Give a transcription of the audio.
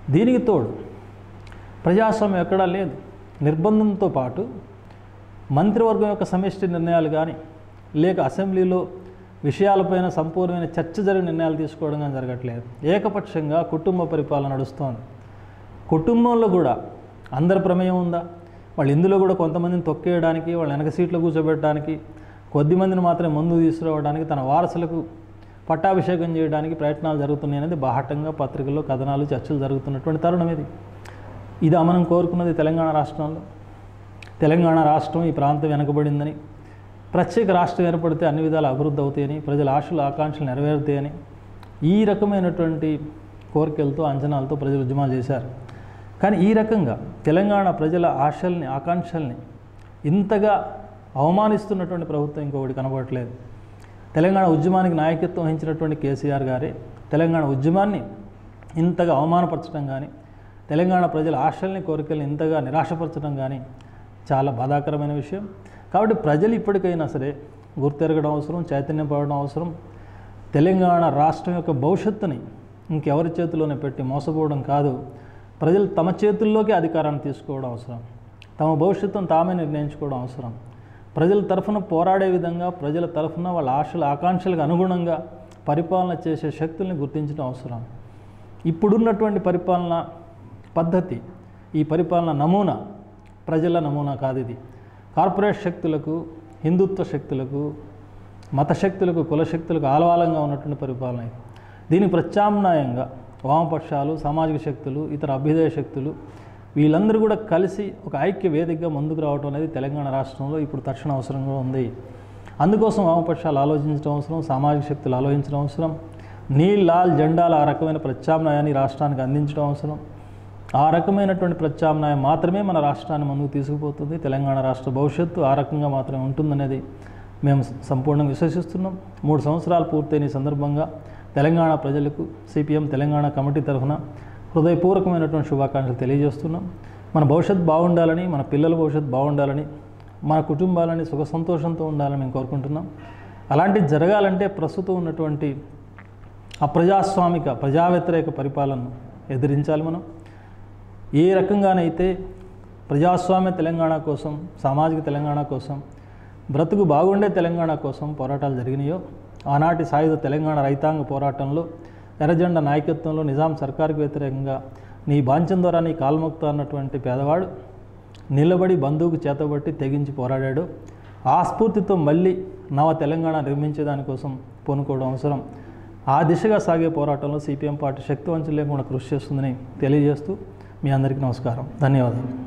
దీనికి తోడు ప్రజాస్వామ్యం ఎక్కడా లేదు నిర్బంధంతో పాటు మంత్రివర్గం యొక్క సమిష్టి నిర్ణయాలు కానీ లేక అసెంబ్లీలో విషయాలపైన సంపూర్ణమైన చర్చ జరిగిన నిర్ణయాలు తీసుకోవడం కానీ జరగట్లేదు ఏకపక్షంగా కుటుంబ పరిపాలన నడుస్తోంది కుటుంబంలో కూడా అందరి ప్రమేయం ఉందా వాళ్ళు ఇందులో కూడా కొంతమందిని తొక్కేయడానికి వాళ్ళ వెనక సీట్లో కూర్చోబెట్టడానికి కొద్ది మందిని మాత్రమే ముందు తీసుకురావడానికి తన వారసులకు పట్టాభిషేకం చేయడానికి ప్రయత్నాలు జరుగుతున్నాయి అనేది బాహటంగా పత్రికల్లో కథనాలు చర్చలు జరుగుతున్నటువంటి తరుణం ఇది ఇది మనం కోరుకున్నది తెలంగాణ రాష్ట్రంలో తెలంగాణ రాష్ట్రం ఈ ప్రాంతం వెనకబడిందని ప్రత్యేక రాష్ట్రం ఏర్పడితే అన్ని విధాలు అభివృద్ధి అవుతాయని ప్రజల ఆశలు ఆకాంక్షలు నెరవేరుతాయని ఈ రకమైనటువంటి కోరికలతో అంచనాలతో ప్రజలు ఉద్యమాలు చేశారు కానీ ఈ రకంగా తెలంగాణ ప్రజల ఆశల్ని ఆకాంక్షల్ని ఇంతగా అవమానిస్తున్నటువంటి ప్రభుత్వం ఇంకొకటి కనబడట్లేదు తెలంగాణ ఉద్యమానికి నాయకత్వం వహించినటువంటి కేసీఆర్ గారే తెలంగాణ ఉద్యమాన్ని ఇంతగా అవమానపరచడం కానీ తెలంగాణ ప్రజల ఆశల్ని కోరికల్ని ఇంతగా నిరాశపరచడం కానీ చాలా బాధాకరమైన విషయం కాబట్టి ప్రజలు ఇప్పటికైనా సరే గుర్తెరగడం అవసరం చైతన్యం పడడం అవసరం తెలంగాణ రాష్ట్రం యొక్క భవిష్యత్తుని ఇంకెవరి చేతిలోనే పెట్టి మోసపోవడం కాదు ప్రజలు తమ చేతుల్లోకి అధికారాన్ని తీసుకోవడం అవసరం తమ భవిష్యత్తును తామే నిర్ణయించుకోవడం అవసరం ప్రజల తరఫున పోరాడే విధంగా ప్రజల తరఫున వాళ్ళ ఆశల ఆకాంక్షలకు అనుగుణంగా పరిపాలన చేసే శక్తుల్ని గుర్తించడం అవసరం ఇప్పుడున్నటువంటి పరిపాలన పద్ధతి ఈ పరిపాలన నమూనా ప్రజల నమూనా కాదు ఇది కార్పొరేట్ శక్తులకు హిందుత్వ శక్తులకు మత శక్తులకు కుల శక్తులకు ఆలవాలంగా ఉన్నటువంటి పరిపాలన ఇది దీనికి ప్రత్యామ్నాయంగా వామపక్షాలు సామాజిక శక్తులు ఇతర అభ్యుదయ శక్తులు వీళ్ళందరూ కూడా కలిసి ఒక ఐక్య వేదికగా ముందుకు రావడం అనేది తెలంగాణ రాష్ట్రంలో ఇప్పుడు తక్షణ అవసరంగా ఉంది అందుకోసం వామపక్షాలు ఆలోచించడం అవసరం సామాజిక శక్తులు ఆలోచించడం అవసరం నీల్ లాల్ జెండాల ఆ రకమైన ప్రత్యామ్నాయాన్ని రాష్ట్రానికి అందించడం అవసరం ఆ రకమైనటువంటి ప్రత్యామ్నాయం మాత్రమే మన రాష్ట్రాన్ని ముందుకు తీసుకుపోతుంది తెలంగాణ రాష్ట్ర భవిష్యత్తు ఆ రకంగా మాత్రమే ఉంటుందనేది మేము సంపూర్ణంగా విశ్వసిస్తున్నాం మూడు సంవత్సరాలు పూర్తయిన ఈ సందర్భంగా తెలంగాణ ప్రజలకు సిపిఎం తెలంగాణ కమిటీ తరఫున హృదయపూర్వకమైనటువంటి శుభాకాంక్షలు తెలియజేస్తున్నాం మన భవిష్యత్ బాగుండాలని మన పిల్లల భవిష్యత్తు బాగుండాలని మన కుటుంబాలని సుఖ సంతోషంతో ఉండాలని మేము కోరుకుంటున్నాం అలాంటిది జరగాలంటే ప్రస్తుతం ఉన్నటువంటి అప్రజాస్వామిక ప్రజా వ్యతిరేక పరిపాలనను ఎదిరించాలి మనం ఏ రకంగానైతే ప్రజాస్వామ్య తెలంగాణ కోసం సామాజిక తెలంగాణ కోసం బ్రతుకు బాగుండే తెలంగాణ కోసం పోరాటాలు జరిగినాయో ఆనాటి సాయుధ తెలంగాణ రైతాంగ పోరాటంలో ఎర్రజెండా నాయకత్వంలో నిజాం సర్కారుకు వ్యతిరేకంగా నీ బాంచం ద్వారా నీ కాల్మొక్త అన్నటువంటి పేదవాడు నిలబడి బంధువుకు చేతబట్టి తెగించి పోరాడాడు ఆ స్ఫూర్తితో మళ్ళీ నవ తెలంగాణ నిర్మించేదానికోసం పూనుకోవడం అవసరం ఆ దిశగా సాగే పోరాటంలో సిపిఎం పార్టీ శక్తివంచం లేకుండా కృషి చేస్తుందని తెలియజేస్తూ మీ అందరికీ నమస్కారం ధన్యవాదాలు